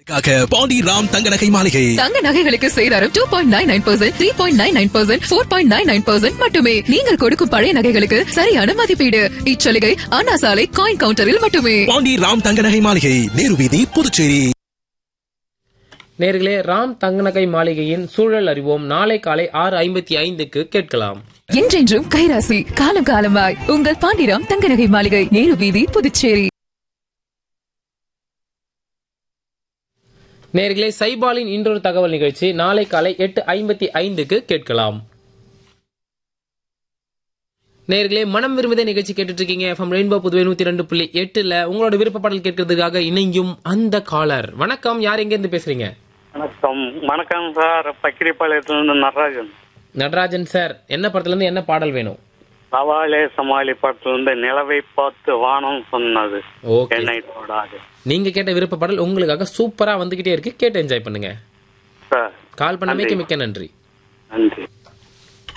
காக்க பாண்டி ராம் தங்க நகை மாளிகை தங்க நகைகளுக்கு சேதாரம் two point nine nine percent three point nine nine percent four point nine nine percent மட்டுமே நீங்கள் கொடுக்கும் பழைய நகைகளுக்கு சரியான மதிப்பீடு இச்சலுகை அண்ணா சாலை காயின் கவுண்டரில் மட்டுமே பாண்டி ராம் தங்க நகை மாளிகை நேரு வீதி புதுச்சேரி நேர்களே ராம் தங்கநகை மாளிகையின் சூழல் அறிவோம் நாளை காலை ஆறு ஐம்பத்தி ஐந்துக்கு கேட்கலாம் என்றென்றும் கைராசி காலம் காலமாய் உங்கள் பாண்டிராம் தங்க நகை மாளிகை நேரு வீதி புதுச்சேரி நேர்களே சைபாலின் இன்றொரு தகவல் நிகழ்ச்சி நாளை காலை எட்டு ஐம்பத்தி ஐந்துக்கு கேட்கலாம் நேர்களே மனம் விரும்புதே நிகழ்ச்சி கேட்டுட்டு இருக்கீங்க எஃப்எம் ரெயின்போ புதுவை நூத்தி ரெண்டு புள்ளி எட்டுல உங்களோட விருப்ப பாடல் கேட்கறதுக்காக இணையும் அந்த காலர் வணக்கம் யார் எங்க இருந்து பேசுறீங்க வணக்கம் வணக்கம் சார் பக்கிரிப்பாளையத்திலிருந்து நடராஜன் நடராஜன் சார் என்ன படத்துல இருந்து என்ன பாடல் வேணும் சவாலே சமாளி படத்திலிருந்து நிலவை பார்த்து வானம் சொன்னது ஓகே என்னை தொடாது நீங்க கேட்ட விருப்ப பாடல் உங்களுக்காக சூப்பரா வந்துகிட்டே இருக்கு கேட்டு என்ஜாய் பண்ணுங்க சார் கால் பண்ணமைக்கு நன்றி. மிக்க நன்றி நன்றி